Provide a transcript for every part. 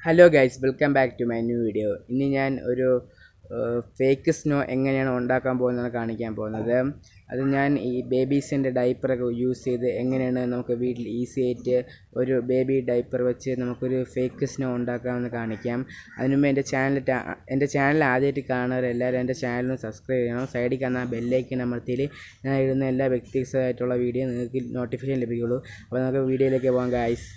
Hello guys welcome back to my new video ഇന്ന് ഞാൻ ഒരു ഫേക്ക് സ്നോ എങ്ങനെയാണ് ഉണ്ടാക്കാൻ പോകുന്നത് കാണിക്കാൻ പോകുന്നത് അത് ഞാൻ ഈ ബേബീസിൻ്റെ ഡൈപ്പറൊക്കെ യൂസ് ചെയ്ത് എങ്ങനെയാണ് നമുക്ക് വീട്ടിൽ ഈസി ആയിട്ട് ഒരു ബേബി ഡൈപ്പർ വെച്ച് നമുക്കൊരു ഫേക്ക് സ്നോ ഉണ്ടാക്കാമെന്ന് കാണിക്കാം അതിനുമുമ്പ് എൻ്റെ ചാനൽ എൻ്റെ ചാനൽ ആദ്യമായിട്ട് കാണുന്നവർ എല്ലാവരും എൻ്റെ ചാനലിന് സബ്സ്ക്രൈബ് ചെയ്യണം സൈഡിൽ കാണുന്ന ബെല്ലൈക്കൻ അമർത്തിയിൽ ഞാൻ ഇടുന്ന എല്ലാ വ്യക്തിഗതമായിട്ടുള്ള വീഡിയോ നിങ്ങൾക്ക് നോട്ടിഫിക്കേഷൻ ലഭിക്കുള്ളൂ അപ്പോൾ നമുക്ക് വീഡിയോയിലേക്ക് പോകാം ഗൈസ്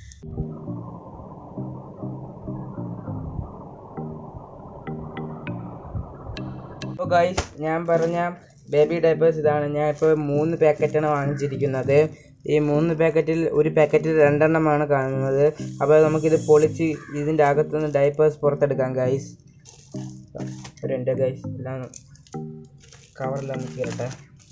അപ്പോൾ ഗൈസ് ഞാൻ പറഞ്ഞ ബേബി ഡൈപ്പേഴ്സ് ഇതാണ് ഞാൻ ഇപ്പോൾ മൂന്ന് പാക്കറ്റാണ് വാങ്ങിച്ചിരിക്കുന്നത് ഈ മൂന്ന് പാക്കറ്റിൽ ഒരു പാക്കറ്റിൽ രണ്ടെണ്ണമാണ് കാണുന്നത് അപ്പോൾ നമുക്കിത് പൊളിച്ച് ഇതിൻ്റെ അകത്തുനിന്ന് ഡൈപ്പേഴ്സ് പുറത്തെടുക്കാം ഗൈസ് ഒരു എൻ്റെ ഗൈസ് എല്ലാം കവറിലെല്ലാം ഒന്ന് കീറട്ടെ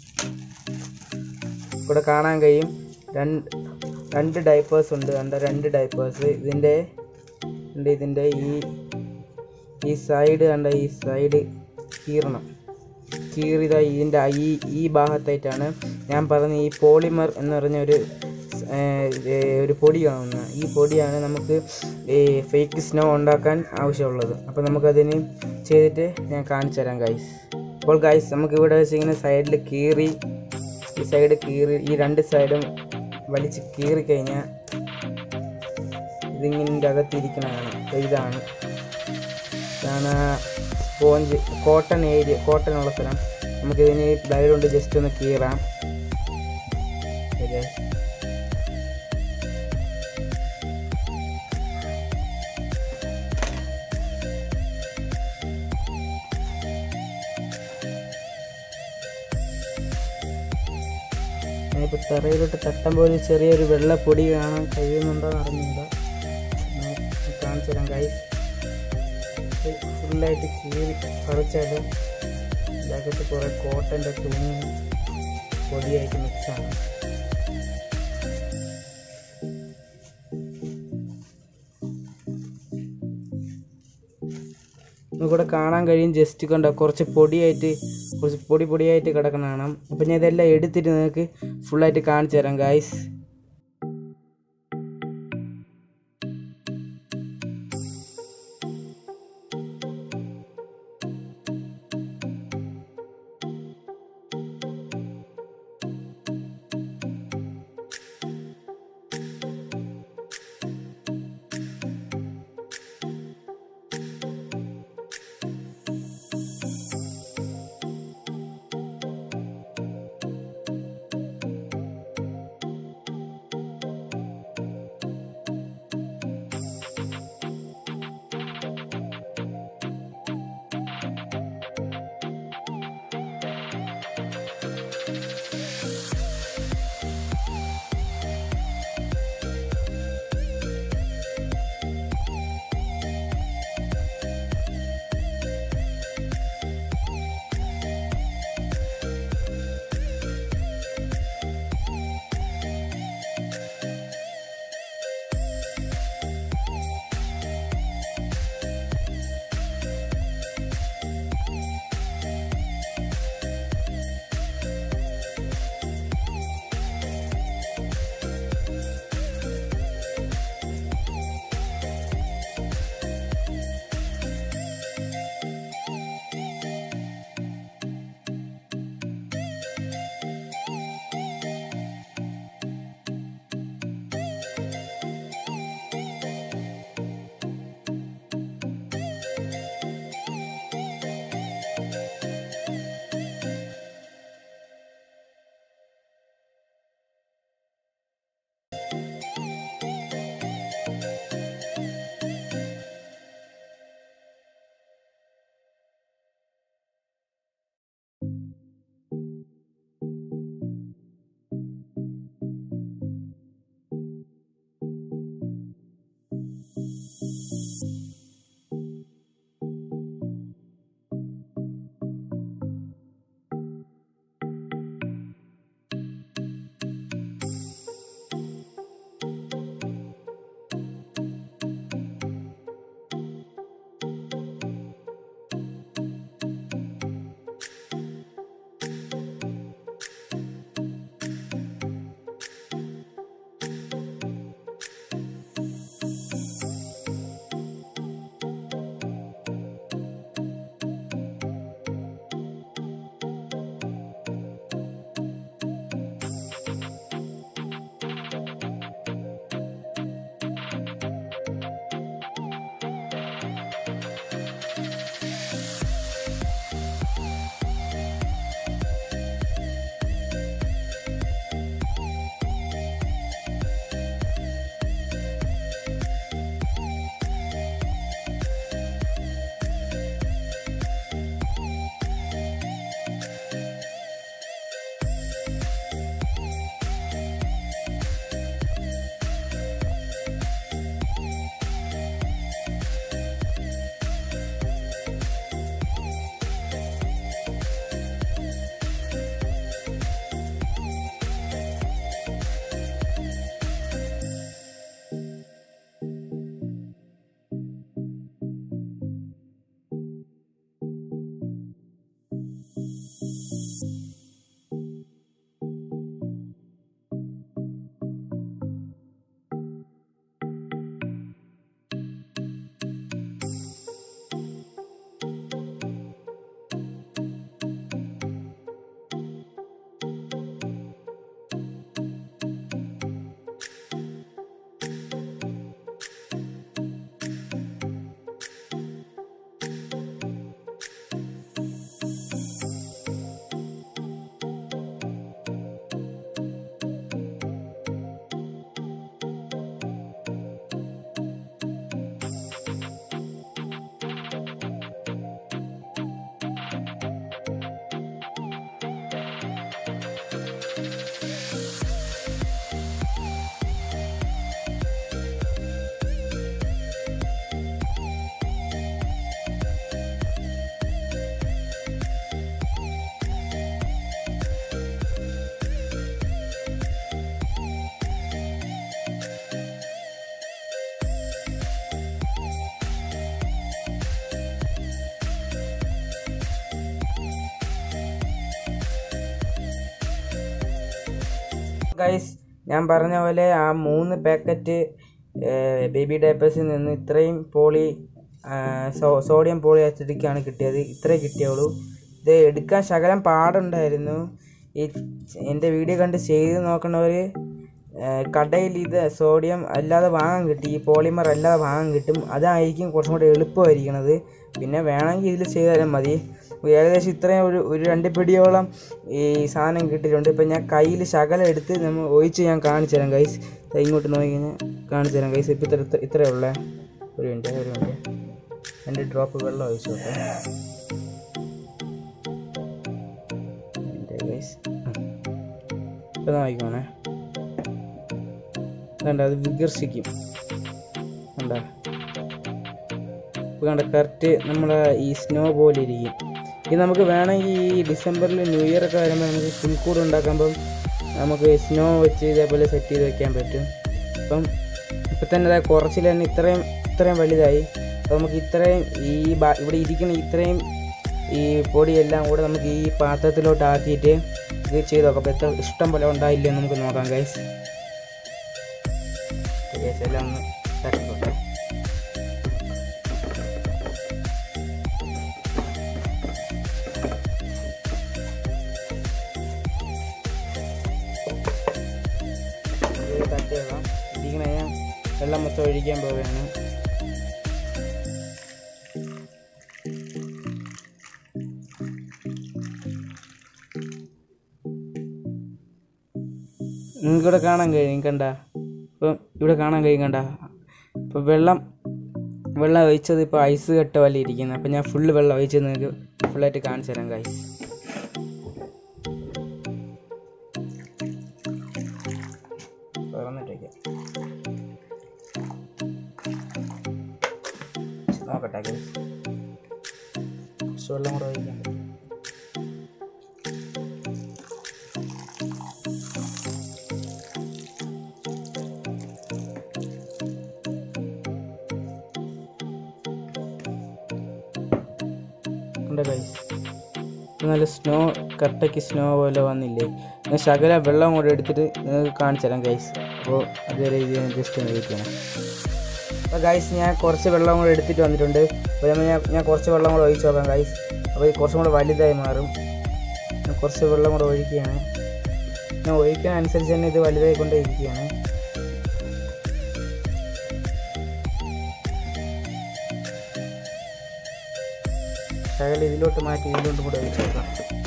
ഇവിടെ കാണാൻ കഴിയും രണ്ട് രണ്ട് ഡൈപ്പേഴ്സ് ഉണ്ട് കണ്ട രണ്ട് ഡൈപ്പേഴ്സ് ഇതിൻ്റെ ഉണ്ട് ഇതിൻ്റെ ഈ ഈ സൈഡ് കണ്ട ഈ സൈഡ് കീറണം കീറിത ഇതിൻ്റെ ഈ ഈ ഭാഗത്തായിട്ടാണ് ഞാൻ പറഞ്ഞ ഈ പോളിമർ എന്ന് പറഞ്ഞ ഒരു ഒരു പൊടി കാണുന്ന ഈ പൊടിയാണ് നമുക്ക് ഈ ഫേക്ക് സ്നോ ഉണ്ടാക്കാൻ ആവശ്യമുള്ളത് അപ്പോൾ നമുക്കതിന് ചെയ്തിട്ട് ഞാൻ കാണിച്ചു തരാം ഗൈസ് അപ്പോൾ ഗൈസ് നമുക്ക് ഇവിടെ വെച്ച് ഇങ്ങനെ സൈഡിൽ കീറി ഈ സൈഡ് കീറി ഈ രണ്ട് സൈഡും വലിച്ച് കീറി കഴിഞ്ഞാൽ ഇതിങ്ങനെ അകത്തിരിക്കണതാണ് ഇതാണ് ഇതാണ് സ്പോഞ്ച് കോട്ടൺ ഏരിയ കോട്ടൺ ഉള്ള സ്ഥലം നമുക്കിതിന് ബ്ലൈഡ് കൊണ്ട് ജസ്റ്റ് ഒന്ന് കീറാം ഓക്കെ ഞാനിപ്പോൾ തറയിലോട്ട് തട്ടുമ്പോൾ ഒരു ചെറിയൊരു വെള്ളപ്പൊടി കാണാൻ കഴിയുന്നുണ്ടോ എന്ന് അറിഞ്ഞില്ല കാണിച്ചു തരാം കൈ ഫുള്ളായിട്ട് കീറി പറിച്ചാലും ഇതിനകത്ത് കുറേ കോട്ടൻ്റെ തുണി പൊടിയായിട്ട് മിക്സാണ് നമുക്കിവിടെ കാണാൻ കഴിയും ജസ്റ്റ് കണ്ട കുറച്ച് പൊടിയായിട്ട് കുറച്ച് പൊടി പൊടിയായിട്ട് കിടക്കണ കാണാം അപ്പം ഞാൻ ഇതെല്ലാം എടുത്തിട്ട് നിങ്ങൾക്ക് ഫുള്ളായിട്ട് കാണിച്ചു തരാം ഗായ്സ് ഗൈസ് ഞാൻ പറഞ്ഞ പോലെ ആ മൂന്ന് പാക്കറ്റ് ബേബി ഡയപ്പേഴ്സിൽ നിന്ന് ഇത്രയും പോളി സോ- സോഡിയം പോളി അച്ചടിക്കാണ് കിട്ടിയത് ഇത്രേ കിട്ടിയുള്ളൂ ഇത് എടുക്കാൻ ശകലം പാടുണ്ടായിരുന്നു ഈ എൻ്റെ വീഡിയോ കണ്ട് ചെയ്ത് നോക്കണവർ കടയിൽ ഇത് സോഡിയം അല്ലാതെ വാങ്ങാൻ കിട്ടി ഈ പോളിമർ അല്ലാതെ വാങ്ങാൻ കിട്ടും അതായിരിക്കും കുറച്ചും കൂടെ എളുപ്പമായിരിക്കണത് പിന്നെ വേണമെങ്കിൽ ഇതിൽ ചെയ്താലും മതി ഏകദേശം ഇത്രയും ഒരു ഒരു രണ്ട് പിടിയോളം ഈ സാധനം കിട്ടിയിട്ടുണ്ട് ഇപ്പം ഞാൻ കയ്യിൽ ശകലം എടുത്ത് നമ്മൾ ഒഴിച്ച് ഞാൻ കാണിച്ചു തരാം ഗൈസ് ഇങ്ങോട്ട് നോക്കി കഴിഞ്ഞാൽ കാണിച്ചു തരാം ഗൈസ് ഇപ്പം ഇത്ര ഇത്ര- ഇത്രയേ ഉള്ളേ ഒരു മിനിറ്റ് ഒരു മിനിറ്റ് രണ്ട് ഡ്രോപ്പ് വെള്ളം ഒഴിച്ചോട്ടെ ഗൈസ് ഇപ്പം നോക്കിക്കോണേ കണ്ട അത് വികർഷിക്കും കണ്ട ഇപ്പോൾ കണ്ട കറക്റ്റ് നമ്മളെ ഈ സ്നോ പോലെ ഇരിക്കും ഇത് നമുക്ക് വേണമെങ്കിൽ ഈ ഡിസംബറിൽ ന്യൂ ഇയർ ഒക്കെ വരുമ്പോൾ നമുക്ക് പുൽക്കൂട് ഉണ്ടാക്കുമ്പം നമുക്ക് സ്നോ വെച്ച് ഇതേപോലെ സെറ്റ് ചെയ്ത് വെക്കാൻ പറ്റും അപ്പം ഇപ്പം തന്നെ ഇതാ കുറച്ചിൽ തന്നെ ഇത്രയും ഇത്രയും വലുതായി അപ്പോൾ നമുക്ക് ഇത്രയും ഈ ബാ ഇവിടെ ഇരിക്കുന്ന ഇത്രയും ഈ പൊടിയെല്ലാം കൂടെ നമുക്ക് ഈ പാത്രത്തിലോട്ട് ആക്കിയിട്ട് ഇത് ചെയ്ത് നോക്കാം അപ്പോൾ എത്ര ഇഷ്ടം പോലെ ഉണ്ടായില്ലേ എന്ന് നമുക്ക് നോക്കാം ഗൈസ് ഗൈസ് എല്ലാം ഒന്ന് തട്ടിക്കോട്ടെ ഇത് തട്ടി വെക്കാം ഇരിക്കണ ഞാൻ വെള്ളം മൊത്തം ഒഴിക്കാൻ പോവുകയാണ് നിങ്ങൾക്ക് ഇവിടെ കാണാൻ കഴിയും കണ്ട ഇപ്പം ഇവിടെ കാണാൻ കഴിയും കണ്ട ഇപ്പം വെള്ളം വെള്ളം ഒഴിച്ചത് ഇപ്പോൾ ഐസ് കട്ട പോലെ ഇരിക്കുന്നത് അപ്പം ഞാൻ ഫുള്ള് വെള്ളം ഒഴിച്ചത് നിങ്ങൾക്ക് ഫുള്ളായിട്ട് കാണിച്ചു തരാം കായ് തുറന്നിട്ടേക്കാം നോക്കട്ടെ guys. കുറച്ച് വെള്ളം കൂടെ ഒഴിക്കാൻ ഉണ്ട് ഗൈസ് നല്ല സ്നോ കട്ടയ്ക്ക് സ്നോ പോലെ വന്നില്ലേ ഞാൻ ശകല വെള്ളം കൂടെ എടുത്തിട്ട് നിങ്ങൾക്ക് കാണിച്ചു തരാം ഗൈസ് അപ്പോൾ അതുവരെ ഇത് ജസ്റ്റ് ഒന്ന് വെയിറ്റ് ചെയ്യണം അപ്പോൾ ഗൈസ് ഞാൻ കുറച്ച് വെള്ളം കൂടെ എടുത്തിട്ട് വന്നിട്ടുണ്ട് അപ്പോൾ ഞാൻ ഞാൻ കുറച്ച് വെള്ളം കൂടെ ഒഴിച്ച് നോക്കാം ഗൈസ് അപ്പോൾ ഇത് കുറച്ചും കൂടെ വലുതായി മാറും ഞാൻ കുറച്ച് വെള്ളം കൂടെ ഒഴിക്കുകയാണ് ഞാൻ ഒഴിക്കാൻ അനുസരിച്ച് തന്നെ ഇത് വലുതായി കൊണ്ടേ ഇരിക്കുകയാണ് ശകലം ഇതിലോട്ട് മാറ്റി ഇതിലോട്ട് കൂടെ ഒഴിച്ച് നോക്കാം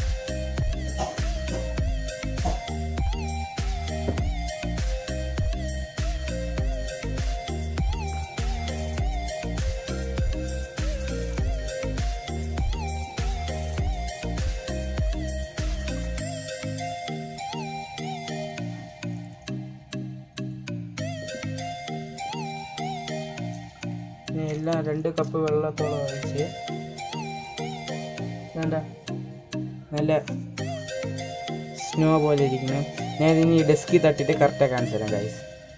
ഇനി എല്ലാം രണ്ട് കപ്പ് വെള്ളത്തോളം ഒഴിച്ച് വേണ്ട നല്ല സ്നോ പോലെ ഇരിക്കുന്നു ഞാൻ ഇതിന് ഈ ഡെസ്കിൽ തട്ടിയിട്ട് കറക്റ്റായി കാണിച്ചു തരാം ഗൈസ്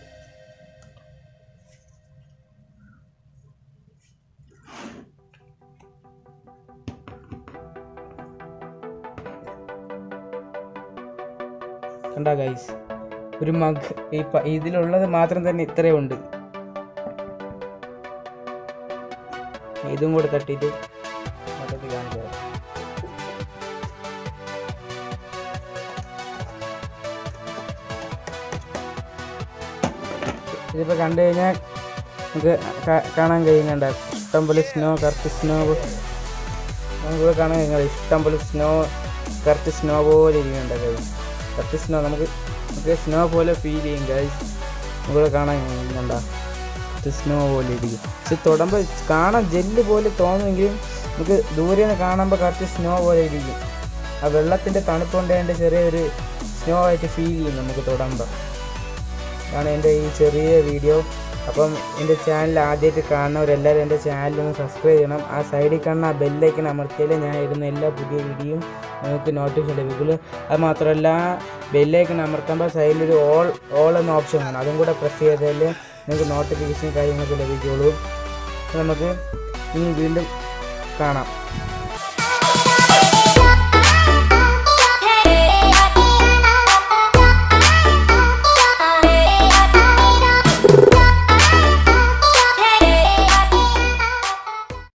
കണ്ട ഗൈസ് ഒരു മഗ് ഈ പ- ഇതിലുള്ളത് മാത്രം തന്നെ ഇത്രയും ഉണ്ട് ഇതും കൂടെ തട്ടിയിട്ട് മൊത്തത്തിൽ കാണിച്ചു തരാം ഇതിപ്പോൾ കണ്ടു കഴിഞ്ഞാൽ നമുക്ക് കാ- കാണാൻ കഴിയും കണ്ട ഇഷ്ടം പോലെ സ്നോ കറക്റ്റ് സ്നോ നമുക്കിവിടെ കാണാൻ കഴിയും ഇഷ്ടം പോലെ സ്നോ കറക്റ്റ് സ്നോ പോലെ ഇരിക്കുന്നുണ്ട് കൈ കറക്റ്റ് സ്നോ നമുക്ക് നമുക്ക് സ്നോ പോലെ ഫീൽ ചെയ്യും ഗൈസ് നമുക്കിവിടെ കാണാൻ കഴിയും കണ്ട സ്നോ പോലെ ഇരിക്കും പക്ഷെ തൊടുമ്പോൾ കാണാൻ ജെല്ല് പോലെ തോന്നുമെങ്കിലും നമുക്ക് ദൂരെ നിന്ന് കാണുമ്പോൾ കറക്റ്റ് സ്നോ പോലെ ഇരിക്കും ആ വെള്ളത്തിൻ്റെ തണുപ്പ് കൊണ്ട് അതിൻ്റെ ചെറിയൊരു സ്നോ ആയിട്ട് ഫീൽ ചെയ്യും നമുക്ക് തൊടുമ്പോൾ ആണ് എൻ്റെ ഈ ചെറിയ വീഡിയോ അപ്പം എൻ്റെ ചാനൽ ആദ്യമായിട്ട് കാണുന്നവരെല്ലാവരും എൻ്റെ ചാനൽ ഒന്ന് സബ്സ്ക്രൈബ് ചെയ്യണം ആ സൈഡിൽ കാണുന്ന ആ ബെല്ലൈക്കൺ അമർത്തിയാലേ ഞാൻ ഇടുന്ന എല്ലാ പുതിയ വീഡിയോയും നിങ്ങൾക്ക് നോട്ടിഫിക്കേഷൻ ലഭിക്കുള്ളൂ അത് മാത്രമല്ല ബെല്ലൈക്കൺ അമർത്തുമ്പോൾ സൈഡിലൊരു ഓൾ ഓൾ എന്ന ഓപ്ഷൻ കാണും അതും കൂടെ പ്രസ് ചെയ്താൽ നിങ്ങൾക്ക് നോട്ടിഫിക്കേഷൻ കാര്യങ്ങളൊക്കെ ലഭിക്കുള്ളൂ അപ്പോൾ നമുക്ക് ഇനി വീണ്ടും കാണാം